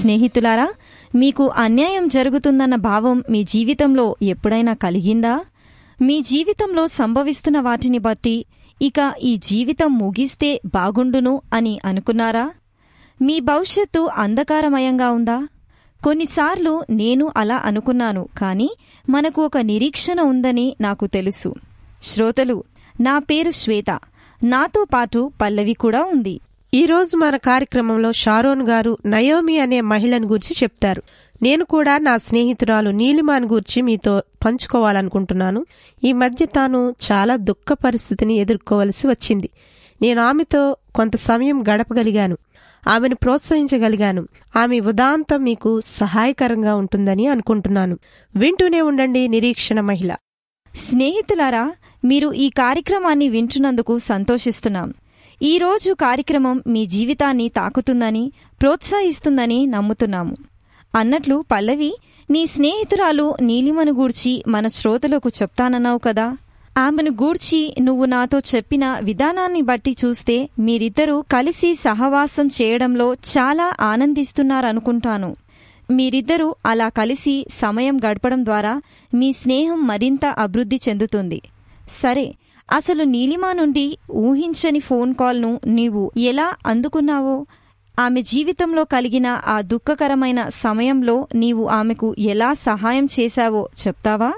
స్నేహితులారా మీకు అన్యాయం జరుగుతుందన్న భావం మీ జీవితంలో ఎప్పుడైనా కలిగిందా మీ జీవితంలో సంభవిస్తున్న వాటిని బట్టి ఇక ఈ జీవితం ముగిస్తే బాగుండును అని అనుకున్నారా మీ భవిష్యత్తు అంధకారమయంగా ఉందా కొన్నిసార్లు నేను అలా అనుకున్నాను కానీ మనకు ఒక నిరీక్షణ ఉందని నాకు తెలుసు శ్రోతలు నా పేరు శ్వేత నాతో పాటు పల్లవి కూడా ఉంది ఈ రోజు మన కార్యక్రమంలో షారోన్ గారు నయోమి అనే మహిళను గురించి చెప్తారు నేను కూడా నా స్నేహితురాలు నీలిమాన్ గురించి మీతో పంచుకోవాలనుకుంటున్నాను ఈ మధ్య తాను చాలా దుఃఖ పరిస్థితిని ఎదుర్కోవలసి వచ్చింది నేను ఆమెతో కొంత సమయం గడపగలిగాను ఆమెను ప్రోత్సహించగలిగాను ఆమె ఉదాంతం మీకు సహాయకరంగా ఉంటుందని అనుకుంటున్నాను వింటూనే ఉండండి నిరీక్షణ మహిళ స్నేహితులారా మీరు ఈ కార్యక్రమాన్ని వింటున్నందుకు సంతోషిస్తున్నాం ఈ రోజు కార్యక్రమం మీ జీవితాన్ని తాకుతుందని ప్రోత్సహిస్తుందని నమ్ముతున్నాము అన్నట్లు పల్లవి నీ స్నేహితురాలు నీలిమను గూర్చి మన శ్రోతలకు చెప్తానన్నావు కదా ఆమెను గూర్చి నువ్వు నాతో చెప్పిన విధానాన్ని బట్టి చూస్తే మీరిద్దరూ కలిసి సహవాసం చేయడంలో చాలా ఆనందిస్తున్నారనుకుంటాను మీరిద్దరూ అలా కలిసి సమయం గడపడం ద్వారా మీ స్నేహం మరింత అభివృద్ధి చెందుతుంది సరే అసలు నీలిమా నుండి ఊహించని ఫోన్ కాల్ను నీవు ఎలా అందుకున్నావో ఆమె జీవితంలో కలిగిన ఆ దుఃఖకరమైన సమయంలో నీవు ఆమెకు ఎలా సహాయం చేశావో చెప్తావా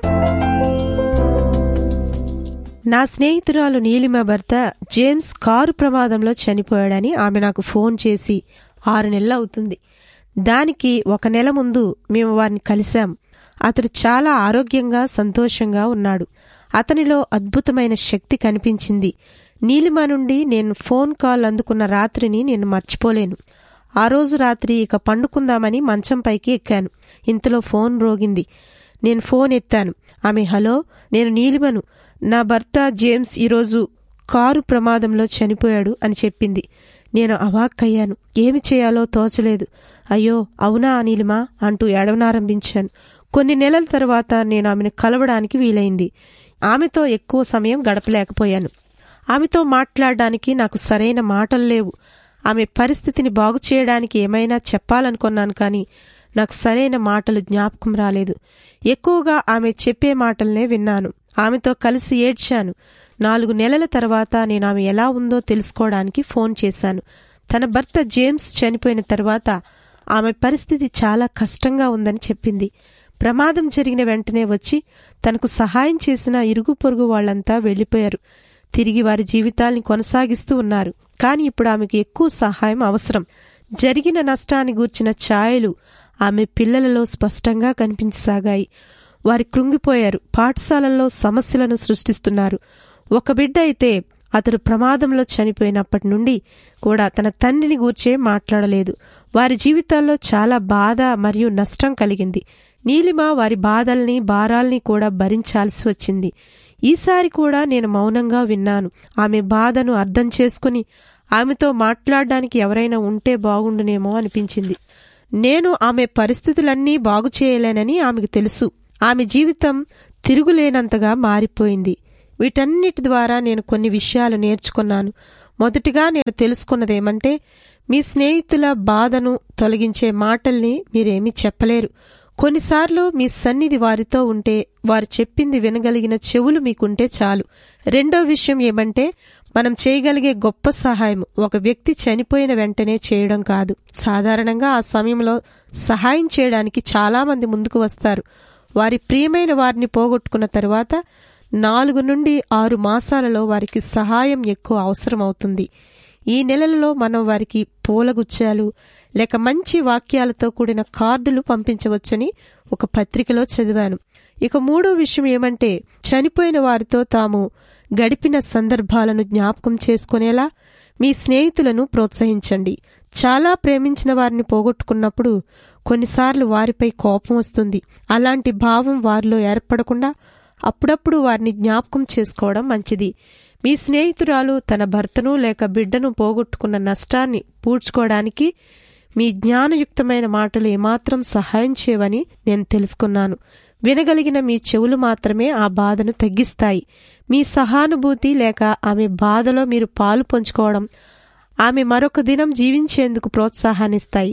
నా స్నేహితురాలు నీలిమ భర్త జేమ్స్ కారు ప్రమాదంలో చనిపోయాడని ఆమె నాకు ఫోన్ చేసి ఆరు నెలలు అవుతుంది దానికి ఒక నెల ముందు మేము వారిని కలిశాం అతడు చాలా ఆరోగ్యంగా సంతోషంగా ఉన్నాడు అతనిలో అద్భుతమైన శక్తి కనిపించింది నీలిమ నుండి నేను ఫోన్ కాల్ అందుకున్న రాత్రిని నేను మర్చిపోలేను ఆ రోజు రాత్రి ఇక పండుకుందామని మంచం పైకి ఎక్కాను ఇంతలో ఫోన్ రోగింది నేను ఫోన్ ఎత్తాను ఆమె హలో నేను నీలిమను నా భర్త జేమ్స్ ఈరోజు కారు ప్రమాదంలో చనిపోయాడు అని చెప్పింది నేను అవాక్కయ్యాను ఏమి చేయాలో తోచలేదు అయ్యో అవునా నీలిమా అంటూ ఏడవనారంభించాను కొన్ని నెలల తర్వాత నేను ఆమెను కలవడానికి వీలైంది ఆమెతో ఎక్కువ సమయం గడపలేకపోయాను ఆమెతో మాట్లాడడానికి నాకు సరైన మాటలు లేవు ఆమె పరిస్థితిని బాగు చేయడానికి ఏమైనా చెప్పాలనుకున్నాను కానీ నాకు సరైన మాటలు జ్ఞాపకం రాలేదు ఎక్కువగా ఆమె చెప్పే మాటలనే విన్నాను ఆమెతో కలిసి ఏడ్చాను నాలుగు నెలల తర్వాత నేను ఆమె ఎలా ఉందో తెలుసుకోవడానికి ఫోన్ చేశాను తన భర్త జేమ్స్ చనిపోయిన తర్వాత ఆమె పరిస్థితి చాలా కష్టంగా ఉందని చెప్పింది ప్రమాదం జరిగిన వెంటనే వచ్చి తనకు సహాయం చేసిన ఇరుగు పొరుగు వాళ్లంతా వెళ్లిపోయారు తిరిగి వారి జీవితాల్ని కొనసాగిస్తూ ఉన్నారు కానీ ఇప్పుడు ఆమెకు ఎక్కువ సహాయం అవసరం జరిగిన నష్టాన్ని గూర్చిన ఛాయలు ఆమె పిల్లలలో స్పష్టంగా కనిపించసాగాయి వారి కృంగిపోయారు పాఠశాలల్లో సమస్యలను సృష్టిస్తున్నారు ఒక బిడ్డ అయితే అతడు ప్రమాదంలో చనిపోయినప్పటి నుండి కూడా తన తండ్రిని గూర్చే మాట్లాడలేదు వారి జీవితాల్లో చాలా బాధ మరియు నష్టం కలిగింది నీలిమ వారి బాధల్ని భారాల్ని కూడా భరించాల్సి వచ్చింది ఈసారి కూడా నేను మౌనంగా విన్నాను ఆమె బాధను అర్థం చేసుకుని ఆమెతో మాట్లాడడానికి ఎవరైనా ఉంటే బాగుండునేమో అనిపించింది నేను ఆమె పరిస్థితులన్నీ బాగు చేయలేనని ఆమెకు తెలుసు ఆమె జీవితం తిరుగులేనంతగా మారిపోయింది వీటన్నిటి ద్వారా నేను కొన్ని విషయాలు నేర్చుకున్నాను మొదటిగా నేను తెలుసుకున్నదేమంటే మీ స్నేహితుల బాధను తొలగించే మాటల్ని మీరేమీ చెప్పలేరు కొన్నిసార్లు మీ సన్నిధి వారితో ఉంటే వారు చెప్పింది వినగలిగిన చెవులు మీకుంటే చాలు రెండో విషయం ఏమంటే మనం చేయగలిగే గొప్ప సహాయం ఒక వ్యక్తి చనిపోయిన వెంటనే చేయడం కాదు సాధారణంగా ఆ సమయంలో సహాయం చేయడానికి చాలామంది ముందుకు వస్తారు వారి ప్రియమైన వారిని పోగొట్టుకున్న తరువాత నాలుగు నుండి ఆరు మాసాలలో వారికి సహాయం ఎక్కువ అవసరం అవుతుంది ఈ నెలలలో మనం వారికి పూలగుచ్చాలు లేక మంచి వాక్యాలతో కూడిన కార్డులు పంపించవచ్చని ఒక పత్రికలో చదివాను ఇక మూడో విషయం ఏమంటే చనిపోయిన వారితో తాము గడిపిన సందర్భాలను జ్ఞాపకం చేసుకునేలా మీ స్నేహితులను ప్రోత్సహించండి చాలా ప్రేమించిన వారిని పోగొట్టుకున్నప్పుడు కొన్నిసార్లు వారిపై కోపం వస్తుంది అలాంటి భావం వారిలో ఏర్పడకుండా అప్పుడప్పుడు వారిని జ్ఞాపకం చేసుకోవడం మంచిది మీ స్నేహితురాలు తన భర్తను లేక బిడ్డను పోగొట్టుకున్న నష్టాన్ని పూడ్చుకోవడానికి మీ జ్ఞానయుక్తమైన మాటలు ఏమాత్రం సహాయం చేయవని నేను తెలుసుకున్నాను వినగలిగిన మీ చెవులు మాత్రమే ఆ బాధను తగ్గిస్తాయి మీ సహానుభూతి లేక ఆమె బాధలో మీరు పాలు పంచుకోవడం ఆమె మరొక దినం జీవించేందుకు ప్రోత్సాహాన్నిస్తాయి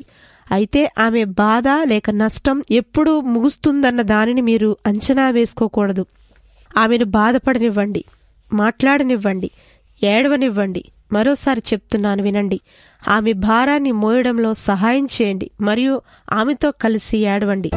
అయితే ఆమె బాధ లేక నష్టం ఎప్పుడు ముగుస్తుందన్న దానిని మీరు అంచనా వేసుకోకూడదు ఆమెను బాధపడనివ్వండి మాట్లాడనివ్వండి ఏడవనివ్వండి మరోసారి చెప్తున్నాను వినండి ఆమె భారాన్ని మోయడంలో సహాయం చేయండి మరియు ఆమెతో కలిసి ఏడవండి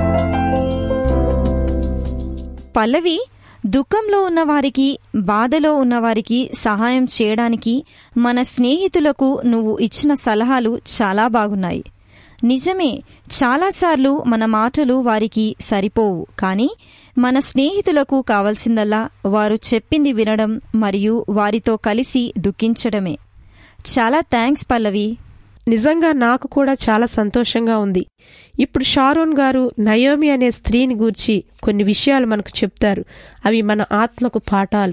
పల్లవి దుఃఖంలో ఉన్నవారికి బాధలో ఉన్నవారికి సహాయం చేయడానికి మన స్నేహితులకు నువ్వు ఇచ్చిన సలహాలు చాలా బాగున్నాయి నిజమే చాలాసార్లు మన మాటలు వారికి సరిపోవు కానీ మన స్నేహితులకు కావలసిందల్లా వారు చెప్పింది వినడం మరియు వారితో కలిసి దుఃఖించడమే చాలా థ్యాంక్స్ పల్లవి నిజంగా నాకు కూడా చాలా సంతోషంగా ఉంది ఇప్పుడు షారోన్ గారు నయోమి అనే స్త్రీని గూర్చి కొన్ని విషయాలు మనకు చెప్తారు అవి మన ఆత్మకు పాఠాలు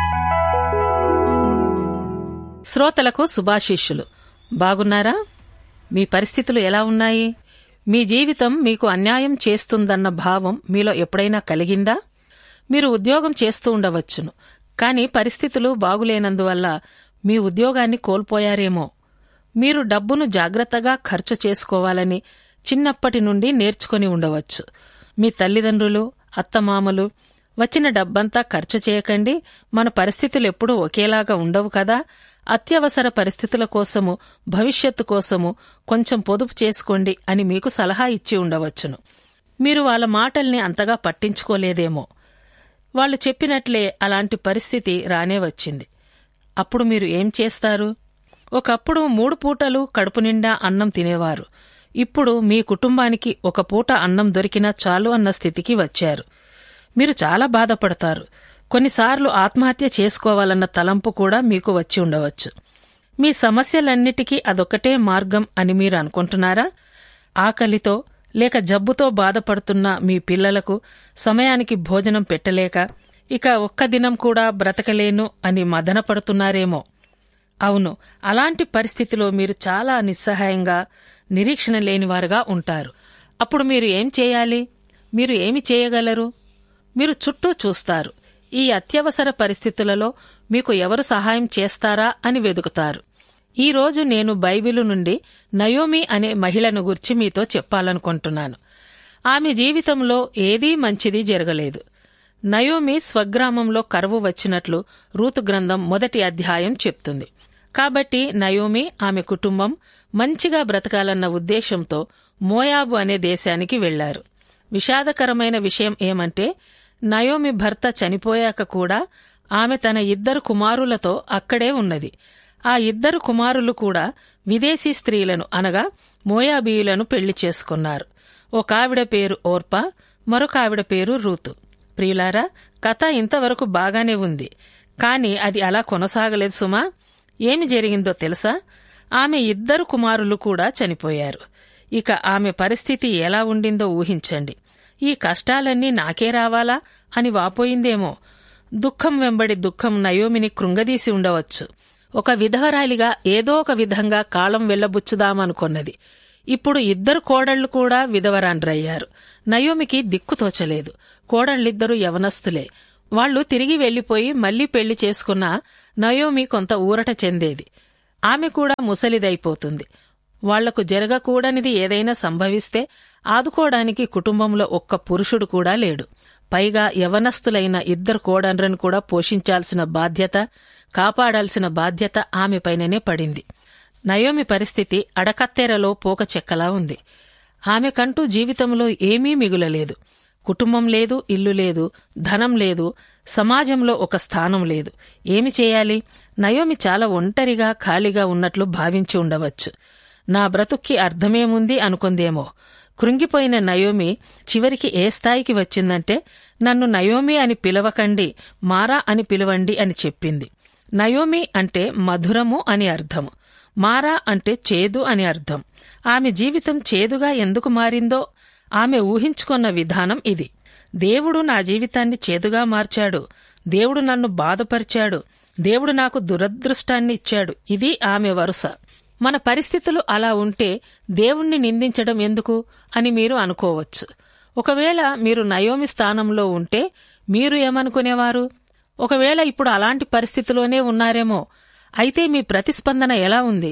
శ్రోతలకు శుభాశీస్సులు బాగున్నారా మీ పరిస్థితులు ఎలా ఉన్నాయి మీ జీవితం మీకు అన్యాయం చేస్తుందన్న భావం మీలో ఎప్పుడైనా కలిగిందా మీరు ఉద్యోగం చేస్తూ ఉండవచ్చును కానీ పరిస్థితులు బాగులేనందువల్ల మీ ఉద్యోగాన్ని కోల్పోయారేమో మీరు డబ్బును జాగ్రత్తగా ఖర్చు చేసుకోవాలని చిన్నప్పటి నుండి నేర్చుకొని ఉండవచ్చు మీ తల్లిదండ్రులు అత్తమామలు వచ్చిన డబ్బంతా ఖర్చు చేయకండి మన పరిస్థితులు ఎప్పుడూ ఒకేలాగా ఉండవు కదా అత్యవసర పరిస్థితుల కోసము భవిష్యత్తు కోసము కొంచెం పొదుపు చేసుకోండి అని మీకు సలహా ఇచ్చి ఉండవచ్చును మీరు వాళ్ళ మాటల్ని అంతగా పట్టించుకోలేదేమో వాళ్ళు చెప్పినట్లే అలాంటి పరిస్థితి రానే వచ్చింది అప్పుడు మీరు ఏం చేస్తారు ఒకప్పుడు మూడు పూటలు కడుపు నిండా అన్నం తినేవారు ఇప్పుడు మీ కుటుంబానికి ఒక పూట అన్నం దొరికినా చాలు అన్న స్థితికి వచ్చారు మీరు చాలా బాధపడతారు కొన్నిసార్లు ఆత్మహత్య చేసుకోవాలన్న తలంపు కూడా మీకు వచ్చి ఉండవచ్చు మీ సమస్యలన్నిటికీ అదొక్కటే మార్గం అని మీరు అనుకుంటున్నారా ఆకలితో లేక జబ్బుతో బాధపడుతున్న మీ పిల్లలకు సమయానికి భోజనం పెట్టలేక ఇక ఒక్క దినం కూడా బ్రతకలేను అని మదనపడుతున్నారేమో అవును అలాంటి పరిస్థితిలో మీరు చాలా నిస్సహాయంగా నిరీక్షణ లేనివారుగా ఉంటారు అప్పుడు మీరు ఏం చేయాలి మీరు ఏమి చేయగలరు మీరు చుట్టూ చూస్తారు ఈ అత్యవసర పరిస్థితులలో మీకు ఎవరు సహాయం చేస్తారా అని వెదుకుతారు ఈ రోజు నేను బైబిలు నుండి నయోమి అనే మహిళను గురించి మీతో చెప్పాలనుకుంటున్నాను ఆమె జీవితంలో ఏదీ మంచిది జరగలేదు నయోమి స్వగ్రామంలో కరువు వచ్చినట్లు రూతు గ్రంథం మొదటి అధ్యాయం చెప్తుంది కాబట్టి నయోమి ఆమె కుటుంబం మంచిగా బ్రతకాలన్న ఉద్దేశంతో మోయాబు అనే దేశానికి వెళ్లారు విషాదకరమైన విషయం ఏమంటే నయోమి భర్త చనిపోయాక కూడా ఆమె తన ఇద్దరు కుమారులతో అక్కడే ఉన్నది ఆ ఇద్దరు కుమారులు కూడా విదేశీ స్త్రీలను అనగా మోయాబీయులను పెళ్లి చేసుకున్నారు ఒక ఆవిడ పేరు ఓర్పా మరొక ఆవిడ పేరు రూతు ప్రియులారా కథ ఇంతవరకు బాగానే ఉంది కాని అది అలా కొనసాగలేదు సుమా ఏమి జరిగిందో తెలుసా ఆమె ఇద్దరు కుమారులు కూడా చనిపోయారు ఇక ఆమె పరిస్థితి ఎలా ఉండిందో ఊహించండి ఈ కష్టాలన్నీ నాకే రావాలా అని వాపోయిందేమో దుఃఖం వెంబడి దుఃఖం నయోమిని కృంగదీసి ఉండవచ్చు ఒక విధవరాలిగా ఏదో ఒక విధంగా కాలం వెళ్లబుచ్చుదామనుకొన్నది ఇప్పుడు ఇద్దరు కోడళ్లు కూడా విధవరాండ్రయ్యారు నయోమికి దిక్కు తోచలేదు కోడళ్ళిద్దరూ యవనస్తులే వాళ్లు తిరిగి వెళ్లిపోయి మళ్లీ పెళ్లి చేసుకున్న నయోమి కొంత ఊరట చెందేది ఆమె కూడా ముసలిదైపోతుంది వాళ్లకు జరగకూడనిది ఏదైనా సంభవిస్తే ఆదుకోవడానికి కుటుంబంలో ఒక్క పురుషుడు కూడా లేడు పైగా యవనస్తులైన ఇద్దరు కోడండ్రను కూడా పోషించాల్సిన బాధ్యత కాపాడాల్సిన బాధ్యత ఆమెపైననే పడింది నయోమి పరిస్థితి అడకత్తెరలో పోక చెక్కలా ఉంది ఆమెకంటూ జీవితంలో ఏమీ మిగులలేదు కుటుంబం లేదు ఇల్లు లేదు ధనం లేదు సమాజంలో ఒక స్థానం లేదు ఏమి చేయాలి నయోమి చాలా ఒంటరిగా ఖాళీగా ఉన్నట్లు భావించి ఉండవచ్చు నా బ్రతుక్కి అర్థమేముంది అనుకుందేమో కృంగిపోయిన నయోమి చివరికి ఏ స్థాయికి వచ్చిందంటే నన్ను నయోమి అని పిలవకండి మారా అని పిలవండి అని చెప్పింది నయోమి అంటే మధురము అని అర్థము మారా అంటే చేదు అని అర్థం ఆమె జీవితం చేదుగా ఎందుకు మారిందో ఆమె ఊహించుకున్న విధానం ఇది దేవుడు నా జీవితాన్ని చేదుగా మార్చాడు దేవుడు నన్ను బాధపరిచాడు దేవుడు నాకు దురదృష్టాన్ని ఇచ్చాడు ఇది ఆమె వరుస మన పరిస్థితులు అలా ఉంటే దేవుణ్ణి నిందించడం ఎందుకు అని మీరు అనుకోవచ్చు ఒకవేళ మీరు నయోమి స్థానంలో ఉంటే మీరు ఏమనుకునేవారు ఒకవేళ ఇప్పుడు అలాంటి పరిస్థితిలోనే ఉన్నారేమో అయితే మీ ప్రతిస్పందన ఎలా ఉంది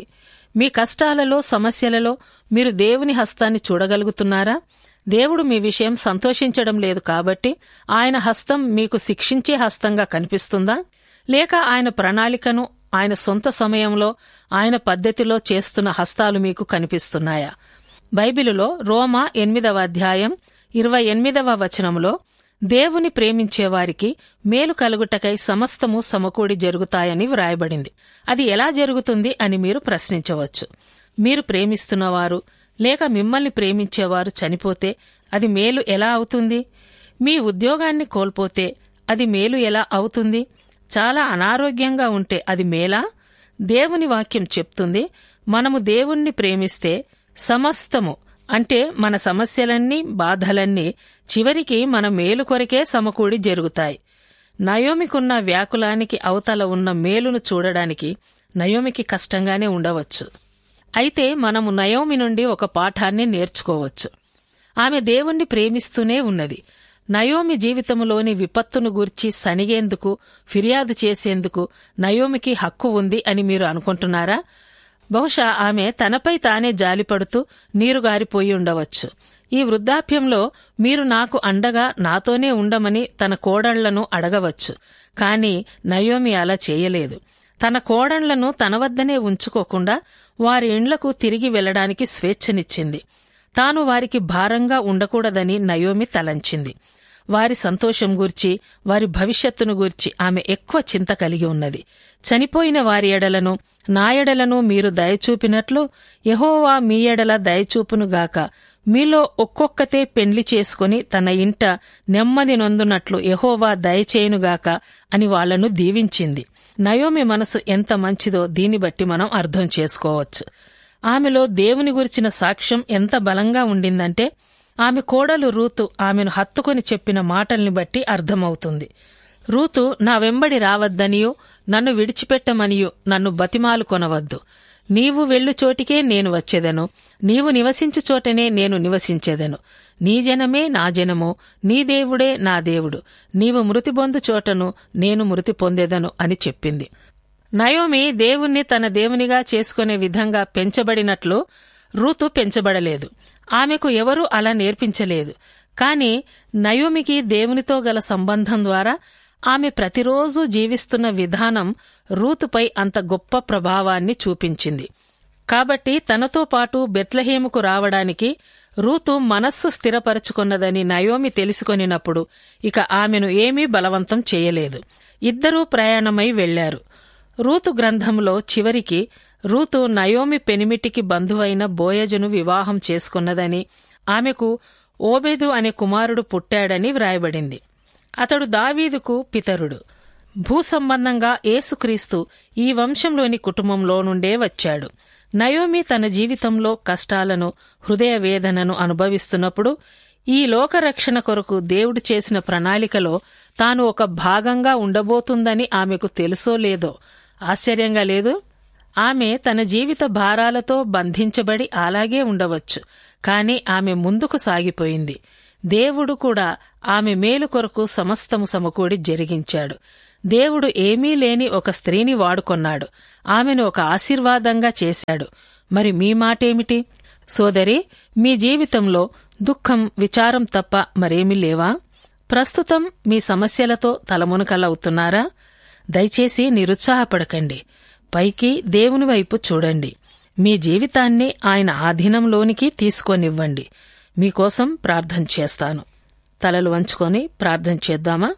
మీ కష్టాలలో సమస్యలలో మీరు దేవుని హస్తాన్ని చూడగలుగుతున్నారా దేవుడు మీ విషయం సంతోషించడం లేదు కాబట్టి ఆయన హస్తం మీకు శిక్షించే హస్తంగా కనిపిస్తుందా లేక ఆయన ప్రణాళికను ఆయన సొంత సమయంలో ఆయన పద్ధతిలో చేస్తున్న హస్తాలు మీకు కనిపిస్తున్నాయా బైబిలులో రోమా ఎనిమిదవ అధ్యాయం ఇరవై ఎనిమిదవ వచనంలో దేవుని ప్రేమించేవారికి మేలు కలుగుటకై సమస్తము సమకూడి జరుగుతాయని వ్రాయబడింది అది ఎలా జరుగుతుంది అని మీరు ప్రశ్నించవచ్చు మీరు ప్రేమిస్తున్నవారు లేక మిమ్మల్ని ప్రేమించేవారు చనిపోతే అది మేలు ఎలా అవుతుంది మీ ఉద్యోగాన్ని కోల్పోతే అది మేలు ఎలా అవుతుంది చాలా అనారోగ్యంగా ఉంటే అది మేలా దేవుని వాక్యం చెప్తుంది మనము దేవుణ్ణి ప్రేమిస్తే సమస్తము అంటే మన సమస్యలన్నీ బాధలన్నీ చివరికి మన మేలు కొరకే సమకూడి జరుగుతాయి నయోమికున్న వ్యాకులానికి అవతల ఉన్న మేలును చూడడానికి నయోమికి కష్టంగానే ఉండవచ్చు అయితే మనము నయోమి నుండి ఒక పాఠాన్ని నేర్చుకోవచ్చు ఆమె దేవుణ్ణి ప్రేమిస్తూనే ఉన్నది నయోమి జీవితంలోని విపత్తును గూర్చి సనిగేందుకు ఫిర్యాదు చేసేందుకు నయోమికి హక్కు ఉంది అని మీరు అనుకుంటున్నారా బహుశా ఆమె తనపై తానే జాలిపడుతూ నీరుగారిపోయి ఉండవచ్చు ఈ వృద్ధాప్యంలో మీరు నాకు అండగా నాతోనే ఉండమని తన కోడళ్లను అడగవచ్చు కాని నయోమి అలా చేయలేదు తన కోడళ్లను తన వద్దనే ఉంచుకోకుండా వారి ఇండ్లకు తిరిగి వెళ్లడానికి స్వేచ్ఛనిచ్చింది తాను వారికి భారంగా ఉండకూడదని నయోమి తలంచింది వారి సంతోషం గూర్చి వారి భవిష్యత్తును గూర్చి ఆమె ఎక్కువ చింత కలిగి ఉన్నది చనిపోయిన వారి ఎడలను నా ఎడలను మీరు దయచూపినట్లు యహోవా మీ ఎడల దయచూపునుగాక మీలో ఒక్కొక్కతే పెండ్లి చేసుకుని తన ఇంట నెమ్మది నొందునట్లు యహోవా దయచేయునుగాక అని వాళ్లను దీవించింది నయోమి మనసు ఎంత మంచిదో దీన్ని బట్టి మనం అర్థం చేసుకోవచ్చు ఆమెలో దేవుని గురించిన సాక్ష్యం ఎంత బలంగా ఉండిందంటే ఆమె కోడలు రూతు ఆమెను హత్తుకొని చెప్పిన మాటల్ని బట్టి అర్థమవుతుంది రూతు నా వెంబడి రావద్దనియో నన్ను విడిచిపెట్టమనియో నన్ను బతిమాలు కొనవద్దు నీవు వెళ్ళు చోటికే నేను వచ్చేదను నీవు నివసించు చోటనే నేను నివసించేదను నీ జనమే నా జనము నీ దేవుడే నా దేవుడు నీవు మృతి పొందు చోటను నేను మృతి పొందేదను అని చెప్పింది నయోమి దేవుణ్ణి తన దేవునిగా చేసుకునే విధంగా పెంచబడినట్లు రూతు పెంచబడలేదు ఆమెకు ఎవరూ అలా నేర్పించలేదు కాని నయోమికి దేవునితో గల సంబంధం ద్వారా ఆమె ప్రతిరోజు జీవిస్తున్న విధానం రూతుపై అంత గొప్ప ప్రభావాన్ని చూపించింది కాబట్టి తనతో పాటు బెత్లహేముకు రావడానికి రూతు మనస్సు స్థిరపరచుకున్నదని నయోమి తెలుసుకొనినప్పుడు ఇక ఆమెను ఏమీ బలవంతం చేయలేదు ఇద్దరూ ప్రయాణమై వెళ్లారు రూతు గ్రంథంలో చివరికి రూతు నయోమి పెనిమిటికి బంధువైన బోయజును వివాహం చేసుకున్నదని ఆమెకు ఓబేదు అనే కుమారుడు పుట్టాడని వ్రాయబడింది అతడు దావీదుకు పితరుడు భూసంబంధంగా ఏసుక్రీస్తు ఈ వంశంలోని కుటుంబంలో నుండే వచ్చాడు నయోమి తన జీవితంలో కష్టాలను హృదయ వేదనను అనుభవిస్తున్నప్పుడు ఈ లోకరక్షణ కొరకు దేవుడు చేసిన ప్రణాళికలో తాను ఒక భాగంగా ఉండబోతుందని ఆమెకు తెలుసో లేదో ఆశ్చర్యంగా లేదు ఆమె తన జీవిత భారాలతో బంధించబడి అలాగే ఉండవచ్చు కాని ఆమె ముందుకు సాగిపోయింది దేవుడు కూడా ఆమె మేలు కొరకు సమస్తము సమకూడి జరిగించాడు దేవుడు ఏమీ లేని ఒక స్త్రీని వాడుకొన్నాడు ఆమెను ఒక ఆశీర్వాదంగా చేశాడు మరి మీ మాటేమిటి సోదరి మీ జీవితంలో దుఃఖం విచారం తప్ప మరేమీ లేవా ప్రస్తుతం మీ సమస్యలతో తలమునకలవుతున్నారా దయచేసి నిరుత్సాహపడకండి పైకి దేవుని వైపు చూడండి మీ జీవితాన్ని ఆయన ఆధీనంలోనికి తీసుకొనివ్వండి మీకోసం ప్రార్థన చేస్తాను తలలు వంచుకొని ప్రార్థన చేద్దామా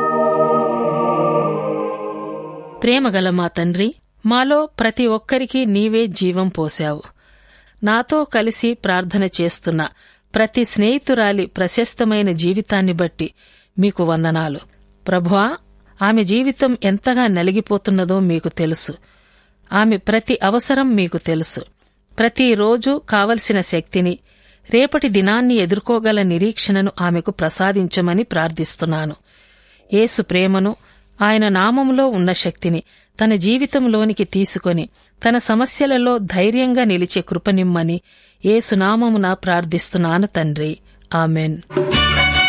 ప్రేమగల మా తండ్రి మాలో ప్రతి ఒక్కరికి నీవే జీవం పోశావు నాతో కలిసి ప్రార్థన చేస్తున్న ప్రతి స్నేహితురాలి ప్రశస్తమైన జీవితాన్ని బట్టి మీకు వందనాలు ప్రభువా ఆమె జీవితం ఎంతగా నలిగిపోతున్నదో మీకు తెలుసు ఆమె ప్రతి అవసరం మీకు తెలుసు ప్రతిరోజు కావలసిన శక్తిని రేపటి దినాన్ని ఎదుర్కోగల నిరీక్షణను ఆమెకు ప్రసాదించమని ప్రార్థిస్తున్నాను యేసు ప్రేమను ఆయన నామములో ఉన్న శక్తిని తన జీవితంలోనికి తీసుకొని తన సమస్యలలో ధైర్యంగా నిలిచే కృపనిమ్మని ఏసునామమున ప్రార్థిస్తున్నాను తండ్రి ఆమెన్